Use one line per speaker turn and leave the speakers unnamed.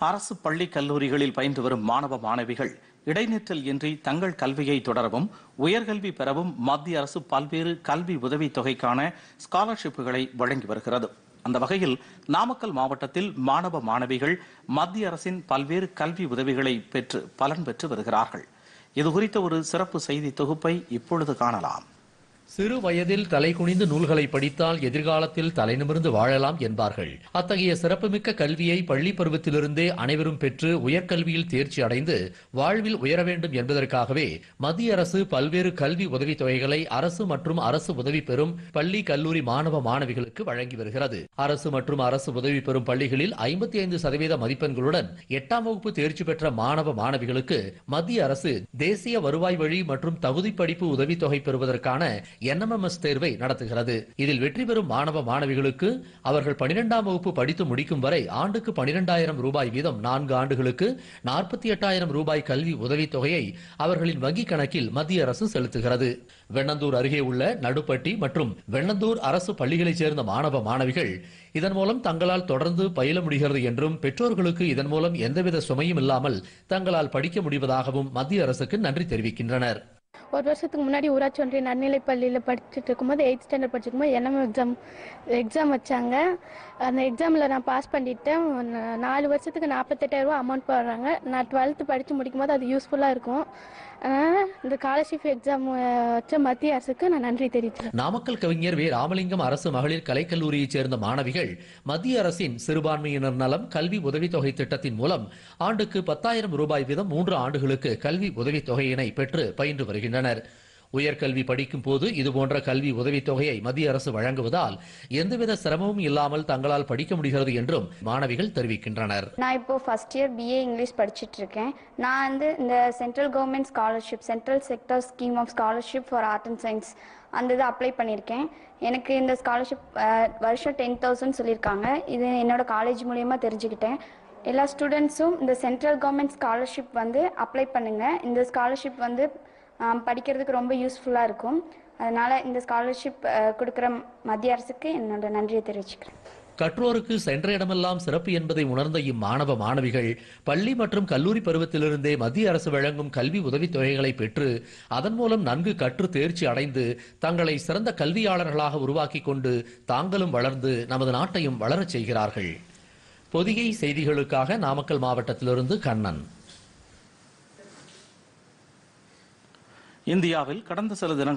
அரசு பள்ளி கல்லூரிகளில் பயின்று வரும் மாணவ மாணவிகள் இடைநிற்றல் இன்றி தங்கள் கல்வியை தொடரவும் உயர்கல்வி பெறவும் மத்திய அரசு பல்வேறு கல்வி உதவித் தொகைக்கான ஸ்காலர்ஷிப்புகளை வழங்கி வருகிறது அந்த வகையில் நாமக்கல் மாவட்டத்தில் மாணவ மாணவிகள் மத்திய அரசின் பல்வேறு கல்வி உதவிகளை பெற்று பலன் பெற்று வருகிறார்கள் இது குறித்த ஒரு சிறப்பு செய்தி தொகுப்பை இப்பொழுது காணலாம்
சிறு வயதில் தலை குனிந்து நூல்களை படித்தால் எதிர்காலத்தில் தலைநிமிர்ந்து வாழலாம் என்பார்கள் அத்தகைய சிறப்புமிக்க கல்வியை பள்ளி பருவத்திலிருந்தே அனைவரும் பெற்று உயர்கல்வியில் தேர்ச்சி அடைந்து வாழ்வில் உயர வேண்டும் என்பதற்காகவே மத்திய அரசு பல்வேறு கல்வி உதவித் தொகைகளை அரசு மற்றும் அரசு உதவி பெறும் பள்ளி கல்லூரி மாணவ மாணவிகளுக்கு வழங்கி வருகிறது அரசு மற்றும் அரசு உதவி பெறும் பள்ளிகளில் ஐம்பத்தி ஐந்து சதவீத மதிப்பெண்களுடன் எட்டாம் வகுப்பு தேர்ச்சி பெற்ற மாணவ மாணவிகளுக்கு மத்திய அரசு தேசிய வருவாய் வழி மற்றும் தகுதி படிப்பு உதவித்தொகை பெறுவதற்கான என்எம்எம்எஸ் தேர்வை நடத்துகிறது இதில் வெற்றி பெறும் மாணவ மாணவிகளுக்கு அவர்கள் பனிரெண்டாம் வகுப்பு படித்து முடிக்கும் வரை ஆண்டுக்கு பனிரெண்டாயிரம் ரூபாய் வீதம் நான்கு ஆண்டுகளுக்கு நாற்பத்தி எட்டாயிரம் ரூபாய் கல்வி உதவித் தொகையை அவர்களின் வங்கிக் கணக்கில் மத்திய அரசு செலுத்துகிறது வெண்ணந்தூர் அருகே உள்ள நடுப்பட்டி மற்றும் வெண்ணந்தூர் அரசு பள்ளிகளைச் சேர்ந்த மாணவ மாணவிகள் இதன் மூலம் தங்களால் தொடர்ந்து பயில முடிகிறது என்றும் பெற்றோர்களுக்கு இதன் மூலம் எந்தவித சுமையும் இல்லாமல் தங்களால் படிக்க முடிவதாகவும் மத்திய அரசுக்கு நன்றி தெரிவிக்கின்றனர்
ஒரு வருஷத்துக்கு முன்னாடி ஊராட்சி ஒன்றிய நடுநிலைப் பள்ளியில் படிச்சுட்டு இருக்கும்போது எயித் ஸ்டாண்டர்ட் படிச்சிருக்கும்போது என்எம் எக்ஸாம் எக்ஸாம் வச்சாங்க அந்த எக்ஸாமில் நான் பாஸ் பண்ணிட்டேன் நா- நாலு வருஷத்துக்கு நாற்பத்தெட்டாயிரம் ரூபா அமௌண்ட் போடுறாங்க நான் டுவெல்த்து படித்து முடிக்கும் போது அது யூஸ்ஃபுல்லாக இருக்கும் அதனால் இந்த ஸ்காலர்ஷிப் எக்ஸாம் வச்ச மத்திய அரசுக்கு நான் நன்றி தெரிவிக்கிறேன்
நாமக்கல் கவிஞர் வே ராமலிங்கம் அரசு மகளிர் கலைக்கல்லூரியைச் சேர்ந்த மாணவிகள் மத்திய அரசின் சிறுபான்மையினர் நலம் கல்வி உதவித்தொகை திட்டத்தின் மூலம் ஆண்டுக்கு பத்தாயிரம் ரூபாய் வீதம் மூன்று ஆண்டுகளுக்கு கல்வி உதவித் தொகையினை பெற்று பயின்று வருகின்றனர் உயர்கல்வி படிக்கும் போது இதுபோன்ற கல்வி உதவித் தொகையை மத்திய அரசு வழங்குவதால் எந்தவித சிரமமும் இல்லாமல் தங்களால் படிக்க முடிகிறது என்றும் மாணவிகள் தெரிவிக்கின்றனர்
நான் இப்போ ஃபர்ஸ்ட் இயர் பிஏ இங்கிலீஷ் படிச்சுட்டு இருக்கேன் நான் வந்து இந்த central government scholarship central sector scheme of scholarship for art and science அந்த இது அப்ளை பண்ணியிருக்கேன் எனக்கு இந்த ஸ்காலர்ஷிப் வருஷம் டென் தௌசண்ட் சொல்லியிருக்காங்க இது என்னோட காலேஜ் மூலியமாக தெரிஞ்சுக்கிட்டேன் எல்லா ஸ்டூடெண்ட்ஸும் இந்த சென்ட்ரல் கவர்மெண்ட் ஸ்காலர்ஷிப் வந்து அப்ளை பண்ணுங்கள் இந்த ஸ்காலர்ஷிப் வந்து ஆம், படிக்கிறதுக்கு ரொம்ப யூஸ்ஃபுல்லாக இருக்கும் அதனால் இந்த ஸ்காலர்ஷிப் கொடுக்குற மத்திய அரசுக்கு என்னோட நன்றியை தெரிவிச்சுக்கிறேன்
கற்றோருக்கு சென்ற இடமெல்லாம் சிறப்பு என்பதை உணர்ந்த இம்மாணவ மாணவிகள் பள்ளி மற்றும் கல்லூரி பருவத்திலிருந்தே மத்திய அரசு வழங்கும் கல்வி உதவித் தொகைகளை பெற்று அதன் மூலம் நன்கு கற்று தேர்ச்சி அடைந்து தங்களை சிறந்த கல்வியாளர்களாக உருவாக்கிக் கொண்டு தாங்களும் வளர்ந்து நமது நாட்டையும் வளரச் செய்கிறார்கள் பொதிகை செய்திகளுக்காக நாமக்கல் மாவட்டத்திலிருந்து கண்ணன்
இந்தியாவில் கடந்த சில தினங்கள்